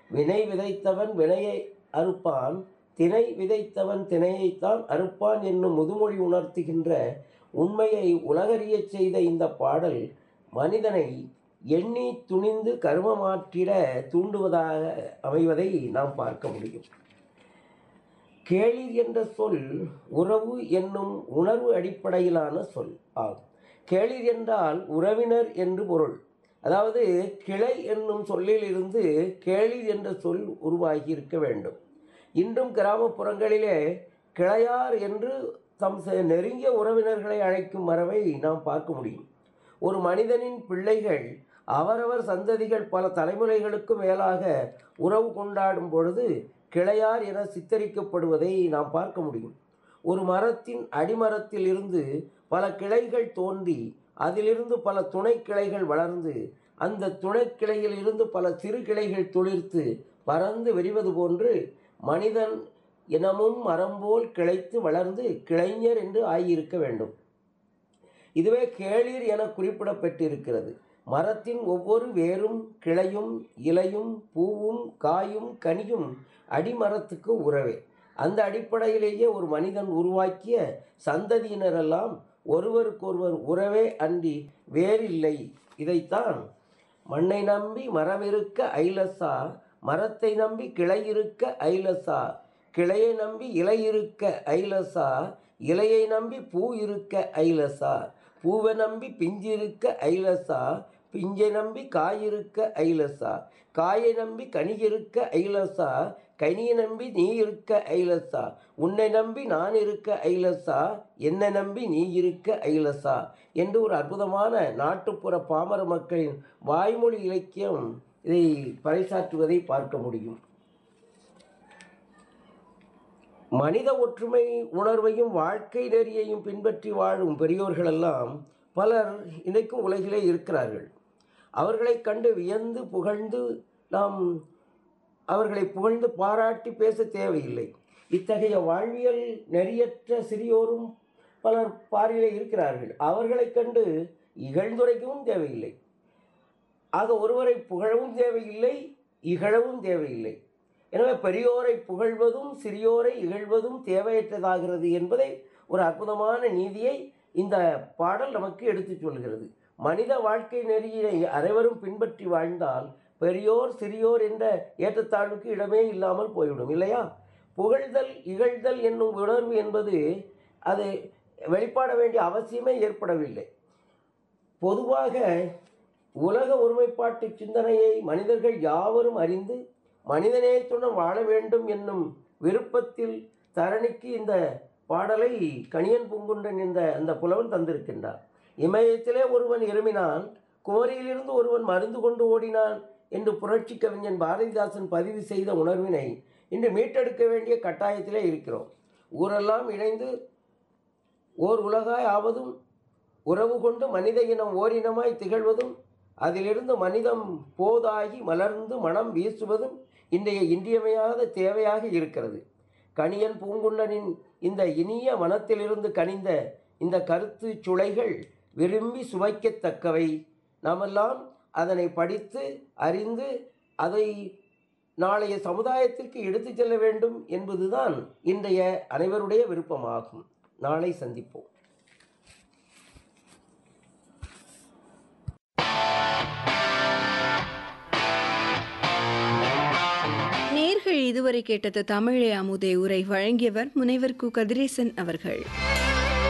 வினை விதைத்தவன் வினையை அறுப்பான் திணை விதைத்தவன் திணையைத்தான் அறுப்பான் என்னும் முதுமொழி உணர்த்துகின்ற உண்மையை உலகறியச் செய்த இந்த பாடல் மனிதனை எண்ணி துணிந்து கருமமாற்றிட தூண்டுவதாக அமைவதை நாம் பார்க்க முடியும் கேளிர் என்ற சொல் உறவு என்னும் உணர்வு அடிப்படையிலான சொல் ஆகும் கேளிர் என்றால் உறவினர் என்று பொருள் அதாவது கிளை என்னும் சொல்லிலிருந்து கேளிர் என்ற சொல் உருவாகி இருக்க வேண்டும் இன்றும் கிராமப்புறங்களிலே கிளையார் என்று தம் செ- நெருங்கிய உறவினர்களை அழைக்கும் மரபை நாம் பார்க்க முடியும் ஒரு மனிதனின் பிள்ளைகள் அவரவர் சந்ததிகள் பல தலைமுறைகளுக்கு மேலாக உறவு கொண்டாடும் பொழுது கிளையார் என சித்தரிக்கப்படுவதை நாம் பார்க்க முடியும் ஒரு மரத்தின் அடிமரத்தில் இருந்து பல கிளைகள் தோன்றி அதிலிருந்து பல துணை கிளைகள் வளர்ந்து அந்த துணை கிளையில் இருந்து பல சிறு கிளைகள் துளிர்த்து பறந்து விரிவது போன்று மனிதன் இனமும் மரம் போல் கிளைத்து வளர்ந்து கிளைஞர் என்று ஆகியிருக்க வேண்டும் இதுவே கேளிர் என குறிப்பிடப்பட்டிருக்கிறது மரத்தின் ஒவ்வொரு வேரும் கிளையும் இலையும் பூவும் காயும் கனியும் அடிமரத்துக்கு உறவே அந்த அடிப்படையிலேயே ஒரு மனிதன் உருவாக்கிய சந்ததியினரெல்லாம் ஒருவருக்கொருவர் உறவே அன்றி வேறில்லை இதைத்தான் மண்ணை நம்பி மரம் இருக்க ஐலசா மரத்தை நம்பி கிளை இருக்க ஐலசா கிளையை நம்பி இலை இருக்க ஐலசா இலையை நம்பி பூ இருக்க ஐலசா பூவை நம்பி பிஞ்சு இருக்க ஐலசா பிஞ்சை நம்பி காய் இருக்க ஐலசா காயை நம்பி கனி இருக்க ஐலசா கனியை நம்பி நீ இருக்க ஐலசா உன்னை நம்பி நான் இருக்க ஐலசா என்னை நம்பி நீ இருக்க ஐலசா என்று ஒரு அற்புதமான நாட்டுப்புற பாமர மக்களின் வாய்மொழி இலக்கியம் இதை பறைசாற்றுவதை பார்க்க முடியும் மனித ஒற்றுமை உணர்வையும் வாழ்க்கை நெறியையும் பின்பற்றி வாழும் பெரியோர்களெல்லாம் பலர் இன்றைக்கும் உலகிலே இருக்கிறார்கள் அவர்களைக் கண்டு வியந்து புகழ்ந்து நாம் அவர்களை புகழ்ந்து பாராட்டி பேச தேவையில்லை இத்தகைய வாழ்வியல் நெறியற்ற சிறியோரும் பலர் பாரிலே இருக்கிறார்கள் அவர்களைக் கண்டு இகழ்ந்துரைக்கவும் தேவையில்லை ஆக ஒருவரை புகழவும் தேவையில்லை இகழவும் தேவையில்லை எனவே பெரியோரை புகழ்வதும் சிறியோரை இகழ்வதும் தேவையற்றதாகிறது என்பதை ஒரு அற்புதமான நீதியை இந்த பாடல் நமக்கு எடுத்துச் சொல்கிறது மனித வாழ்க்கை நெறியை அனைவரும் பின்பற்றி வாழ்ந்தால் பெரியோர் சிறியோர் என்ற ஏற்றத்தாழ்வுக்கு இடமே இல்லாமல் போய்விடும் இல்லையா புகழ்தல் இகழ்தல் என்னும் உணர்வு என்பது அது வெளிப்பாட வேண்டிய அவசியமே ஏற்படவில்லை பொதுவாக உலக ஒருமைப்பாட்டு சிந்தனையை மனிதர்கள் யாவரும் அறிந்து மனிதநேயத்துடன் வாழ வேண்டும் என்னும் விருப்பத்தில் தரணிக்கு இந்த பாடலை கணியன் பூங்குன்றன் என்ற அந்த புலவன் தந்திருக்கின்றார் இமயத்திலே ஒருவன் இருமினான் குமரியிலிருந்து ஒருவன் மருந்து கொண்டு ஓடினான் என்று புரட்சி கவிஞன் பாரதிதாசன் பதிவு செய்த உணர்வினை இன்று மீட்டெடுக்க வேண்டிய கட்டாயத்திலே இருக்கிறோம் ஊரெல்லாம் இணைந்து ஓர் உலகாய் ஆவதும் உறவு கொண்டு மனித இனம் ஓரினமாய் திகழ்வதும் அதிலிருந்து மனிதம் போதாகி மலர்ந்து மனம் வீசுவதும் இன்றைய இன்றியமையாத தேவையாக இருக்கிறது கணியன் பூங்குன்னனின் இந்த இனிய மனத்திலிருந்து கனிந்த இந்த கருத்து சுளைகள் விரும்பி சுவைக்கத்தக்கவை நாமெல்லாம் அதனை படித்து அறிந்து அதை நாளைய சமுதாயத்திற்கு எடுத்துச் செல்ல வேண்டும் என்பதுதான் இன்றைய அனைவருடைய விருப்பமாகும் நாளை சந்திப்போம் நேர்கள் இதுவரை கேட்டது தமிழே அமுதே உரை வழங்கியவர் முனைவர் கு கதிரேசன் அவர்கள்